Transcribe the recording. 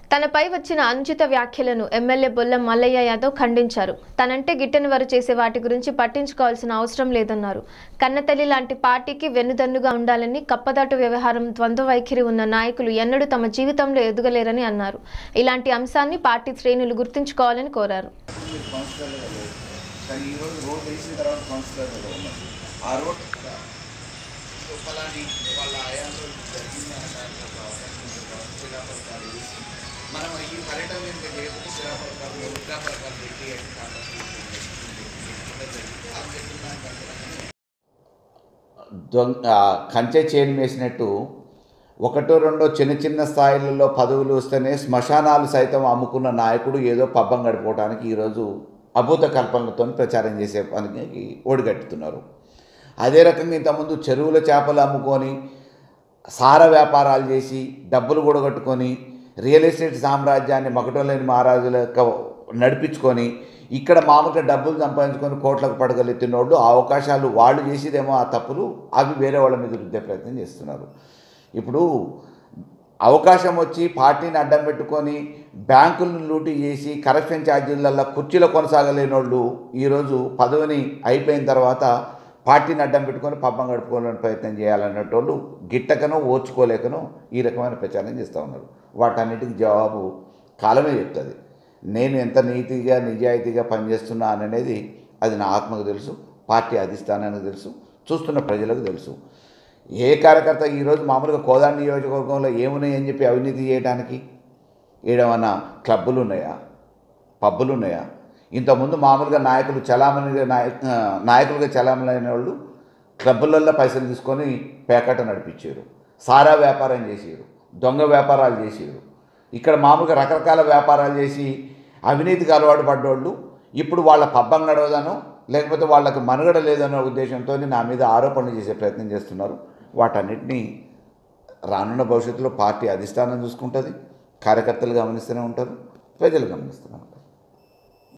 తనపై వచ్చిన అనుచిత వ్యాఖ్యలను ఎమ్మెల్యే బొల్లం మల్లయ్య యాదవ్ ఖండించారు తనంటే గిట్టని వారు చేసే వాటి గురించి పట్టించుకోవాల్సిన అవసరం లేదన్నారు కన్నతల్లి లాంటి పార్టీకి వెన్నుదన్నుగా ఉండాలని కప్పదాటు వ్యవహారం ద్వంద్వ వైఖరి ఉన్న నాయకులు ఎన్నడూ తమ జీవితంలో ఎదగలేరని అన్నారు ఇలాంటి అంశాన్ని పార్టీ శ్రేణులు గుర్తుంచుకోవాలని కోరారు మీరు కౌన్సిలర్గా లేదు కానీ ఈరోజు రోడ్ వేసిన తర్వాత కౌన్సిలర్గా ఉన్నారు ఆ రోడ్ ఫలాని వాళ్ళ ఆయాంలో జరిగింది అనడానికి ఒక అవకాశం ఉంది కాబట్టి శిలాఫలకాలు వేసి మనం ఈ పర్యటన కనుక చేయకపోతే శిలాఫలకాలు ఉద్రాఫలకాలు పెట్టి దొంగ ఆ, కంచె చేను వేసినట్టు ఒకటో రెండో చిన్న చిన్న స్థాయిలలో పదవులు వస్తేనే శ్మశానాలు సైతం అమ్ముకున్న నాయకుడు ఏదో పబ్బం గడిపోవడానికి ఈరోజు అభూత కల్పనలతో ప్రచారం చేసే పనికి ఓడిగట్టుతున్నారు అదే రకంగా ఇంతకుముందు చెరువుల చేపలు అమ్ముకొని సార వ్యాపారాలు చేసి డబ్బులు కూడగట్టుకొని రియల్ ఎస్టేట్ సామ్రాజ్యాన్ని మకటోలేని మహారాజుల యొక్క నడిపించుకొని ఇక్కడ మామూలుగా డబ్బులు సంపాదించుకొని కోట్లకు పడగలెత్తినోళ్ళు ఆ అవకాశాలు వాళ్ళు చేసేదేమో ఆ తప్పులు అవి వేరే వాళ్ళ మీద రుద్దే ప్రయత్నం చేస్తున్నారు ఇప్పుడు అవకాశం వచ్చి పార్టీని అడ్డం పెట్టుకొని బ్యాంకులను లూటీ చేసి కరప్షన్ ఛార్జీలలో కుర్చీలో కొనసాగలేని వాళ్ళు ఈరోజు పదవిని అయిపోయిన తర్వాత పార్టీని అడ్డం పెట్టుకొని పబ్బం గడుపుకోవాలని ప్రయత్నం చేయాలన్నటోళ్ళు గిట్టకనో ఓర్చుకోలేకనో ఈ రకమైన ప్రచారం చేస్తూ ఉన్నారు వాటన్నిటికి జవాబు కాలమే చెప్తుంది నేను ఎంత నీతిగా నిజాయితీగా పనిచేస్తున్నా అనేది అది నా ఆత్మకు తెలుసు పార్టీ అధిష్టానానికి తెలుసు చూస్తున్న ప్రజలకు తెలుసు ఏ కార్యకర్త ఈరోజు మామూలుగా కోదాడ నియోజకవర్గంలో ఏమున్నాయని చెప్పి అవినీతి చేయడానికి ఏడమన్నా క్లబ్బులు ఉన్నాయా పబ్బులు ఉన్నాయా ఇంతకుముందు మామూలుగా నాయకులు చలామణిగా నాయ ఆ, నాయకులుగా చలామణి అయిన వాళ్ళు క్లబ్బులలో పైసలు తీసుకొని పేకాట నడిపించారు సారా వ్యాపారం చేసారు దొంగ వ్యాపారాలు చేసారు ఇక్కడ మామూలుగా రకరకాల వ్యాపారాలు చేసి అవినీతికి అలవాటు పడ్డోళ్ళు ఇప్పుడు వాళ్ళ పబ్బం నడవదనో లేకపోతే వాళ్ళకి మనుగడ లేదన్న ఉద్దేశంతో నా మీద ఆరోపణలు చేసే ప్రయత్నం చేస్తున్నారు వాటన్నిటినీ రానున్న భవిష్యత్తులో పార్టీ అధిష్టానం చూసుకుంటుంది కార్యకర్తలు గమనిస్తూనే ఉంటారు ప్రజలు గమనిస్తూనే ఉంటారు